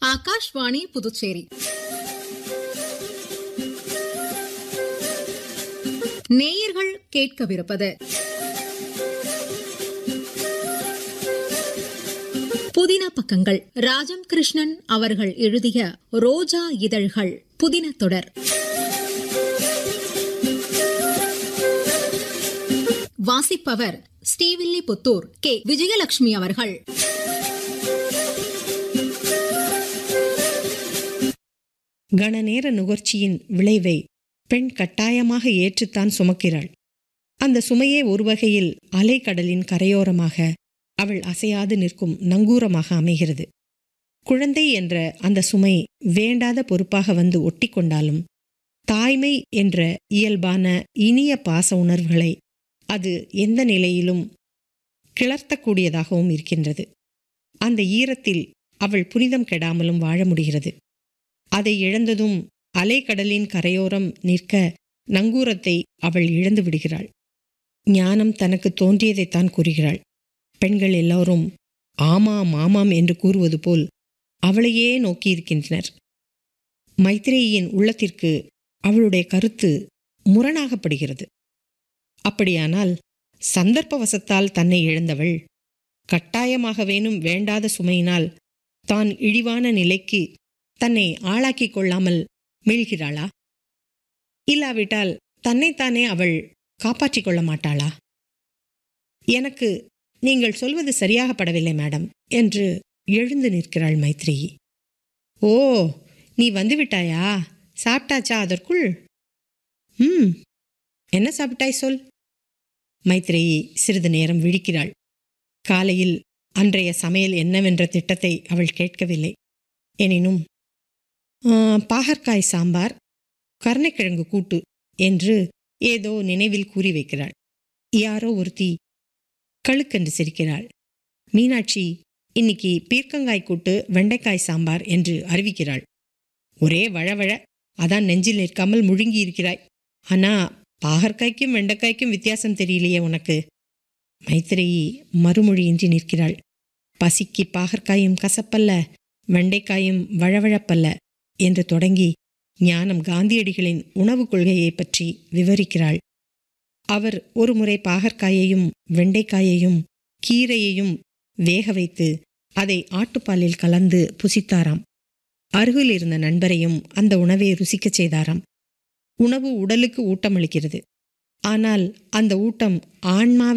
ஆகாஷ்வாணி புதுச்சேரி நேயர்கள் கேட்கவிருப்பது புதின பக்கங்கள் ராஜம் கிருஷ்ணன் அவர்கள் எழுதிய ரோஜா இதழ்கள் புதின தொடர் வாசிப்பவர் ஸ்ரீவில்லிபுத்தூர் கே விஜயலட்சுமி அவர்கள் கணநேர நுகர்ச்சியின் விளைவை பெண் கட்டாயமாக ஏற்றுத்தான் சுமக்கிறாள் அந்த சுமையே ஒரு வகையில் அலைக்கடலின் கரையோரமாக அவள் அசையாது நிற்கும் நங்கூரமாக அமைகிறது குழந்தை என்ற அந்த சுமை வேண்டாத பொறுப்பாக வந்து ஒட்டிக்கொண்டாலும் தாய்மை என்ற இயல்பான இனிய பாச உணர்வுகளை அது எந்த நிலையிலும் கிளர்த்தக்கூடியதாகவும் இருக்கின்றது அந்த ஈரத்தில் அவள் புனிதம் கெடாமலும் வாழ முடிகிறது அதை இழந்ததும் அலைக்கடலின் கரையோரம் நிற்க நங்கூரத்தை அவள் இழந்து விடுகிறாள் ஞானம் தனக்கு தோன்றியதைத்தான் கூறுகிறாள் பெண்கள் எல்லோரும் ஆமாம் ஆமாம் என்று கூறுவது போல் அவளையே நோக்கியிருக்கின்றனர் மைத்ரேயியின் உள்ளத்திற்கு அவளுடைய கருத்து முரணாகப்படுகிறது அப்படியானால் சந்தர்ப்பவசத்தால் தன்னை இழந்தவள் கட்டாயமாக வேணும் வேண்டாத சுமையினால் தான் இழிவான நிலைக்கு தன்னை ஆளாக்கிக் கொள்ளாமல் மீள்கிறாளா இல்லாவிட்டால் தன்னைத்தானே அவள் காப்பாற்றிக் கொள்ள மாட்டாளா எனக்கு நீங்கள் சொல்வது சரியாகப்படவில்லை மேடம் என்று எழுந்து நிற்கிறாள் மைத்ரேயி ஓ நீ வந்துவிட்டாயா சாப்பிட்டாச்சா அதற்குள் ம் என்ன சாப்பிட்டாய் சொல் மைத்ரேயி சிறிது நேரம் விழிக்கிறாள் காலையில் அன்றைய சமையல் என்னவென்ற திட்டத்தை அவள் கேட்கவில்லை எனினும் "ஆ, பாகற்காய் சாம்பார் கருணைக்கிழங்கு கூட்டு என்று ஏதோ நினைவில் கூறி வைக்கிறாள் யாரோ ஒருத்தி கழுக்கென்று சிரிக்கிறாள் மீனாட்சி இன்னைக்கு பீர்க்கங்காய் கூட்டு வெண்டைக்காய் சாம்பார் என்று அறிவிக்கிறாள் ஒரே வழவழ அதான் நெஞ்சில் நிற்காமல் முழுங்கி இருக்கிறாய் ஆனா பாகற்காய்க்கும் வெண்டைக்காய்க்கும் வித்தியாசம் தெரியலையே உனக்கு மைத்ரேயி மறுமொழியின்றி நிற்கிறாள் பசிக்கு பாகற்காயும் கசப்பல்ல வெண்டைக்காயும் வழவழப்பல்ல என்று தொடங்கி ஞானம் காந்தியடிகளின் உணவுக் கொள்கையை பற்றி விவரிக்கிறாள் அவர் ஒருமுறை பாகற்காயையும் வெண்டைக்காயையும் கீரையையும் வேக வைத்து அதை ஆட்டுப்பாலில் கலந்து புசித்தாராம் அருகில் இருந்த நண்பரையும் அந்த உணவை ருசிக்கச் செய்தாராம் உணவு உடலுக்கு ஊட்டமளிக்கிறது ஆனால் அந்த ஊட்டம் ஆன்மாவை